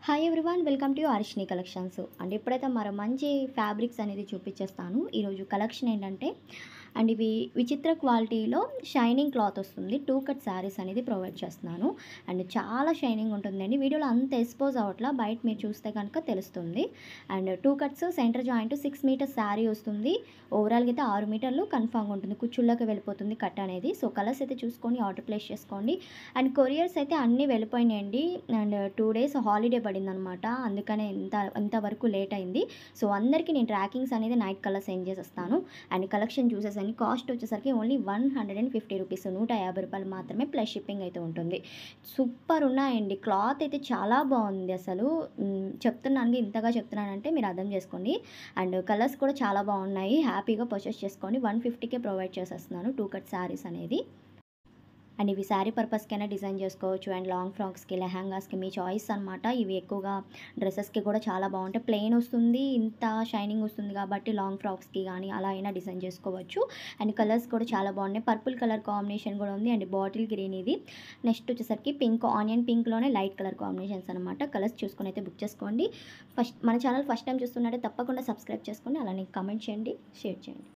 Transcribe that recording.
hi everyone welcome to Arshini collections and ఇప్పుడైతే మరో మంచి ఫ్యాబ్రిక్స్ అనేది చూపించేస్తాను ఈరోజు కలెక్షన్ ఏంటంటే అండ్ ఇవి విచిత్ర క్వాలిటీలో షైనింగ్ క్లాత్ వస్తుంది టూ కట్ శారీస్ అనేది ప్రొవైడ్ చేస్తున్నాను అండ్ చాలా షైనింగ్ ఉంటుందండి వీడియోలో అంత ఎక్స్పోజ్ అవ్వట్లా బయట మీరు చూస్తే కనుక తెలుస్తుంది and two cuts centre joint six metres sari వస్తుంది ఓవరాల్గా అయితే ఆరు మీటర్లు కన్ఫామ్గా ఉంటుంది కుచ్చుల్లోకి వెళ్ళిపోతుంది కట్ అనేది సో కలర్స్ అయితే చూసుకొని ఆర్డర్ ప్లేస్ చేసుకోండి అండ్ కొరియర్స్ అయితే అన్నీ వెళ్ళిపోయినాయండి అండ్ టూ డేస్ హాలిడే పడింది అనమాట అందుకనే ఇంత ఇంతవరకు లేట్ అయింది సో అందరికీ నేను ట్రాకింగ్స్ అనేది నైట్ కలర్ సెండ్ చేసేస్తాను అండ్ కలెక్షన్ చూసేసని కాస్ట్ వచ్చేసరికి only one hundred and fifty rupees నూట యాభై రూపాయలు మాత్రమే ప్లస్ షిప్పింగ్ అయితే ఉంటుంది సూపర్ ఉన్నాయండి క్లాత్ అయితే చాలా బాగుంది అసలు మ్, చెప్తున్నాను ఇంతగా చెప్తున్నానంటే మీరు అర్థం చేసుకోండి అండ్ కలర్స్ కూడా చాలా బాగున్నాయి హ్యాపీగా పర్చేస్ చేసుకోండి వన్ ఫిఫ్టీకే ప్రొవైడ్ చేసేస్తున్నాను టూ కట్ శారీస్ అనేది అండ్ ఇవి శారీ పర్పస్కైనా డిజైన్ చేసుకోవచ్చు అండ్ లాంగ్ ఫ్రాక్స్కి లెహంగాస్కి మీ చాయిస్ అనమాట ఇవి ఎక్కువగా డ్రెస్సెస్కి కూడా చాలా బాగుంటాయి ప్లెయిన్ వస్తుంది ఇంత షైనింగ్ వస్తుంది కాబట్టి లాంగ్ ఫ్రాక్స్కి కానీ అలా అయినా డిజైన్ చేసుకోవచ్చు అండ్ కలర్స్ కూడా చాలా బాగున్నాయి పర్పుల్ కలర్ కాంబినేషన్ కూడా ఉంది అండ్ బాటిల్ గ్రీన్ ఇది నెక్స్ట్ వచ్చేసరికి పింక్ ఆనియన్ పింక్లోనే లైట్ కలర్ కాంబినేషన్స్ అనమాట కలర్స్ చూసుకొని అయితే బుక్ చేసుకోండి ఫస్ట్ మన ఛానల్ ఫస్ట్ టైం చూస్తున్నట్టే తప్పకుండా సబ్స్క్రైబ్ చేసుకోండి అలానే కమెంట్ చేయండి షేర్ చేయండి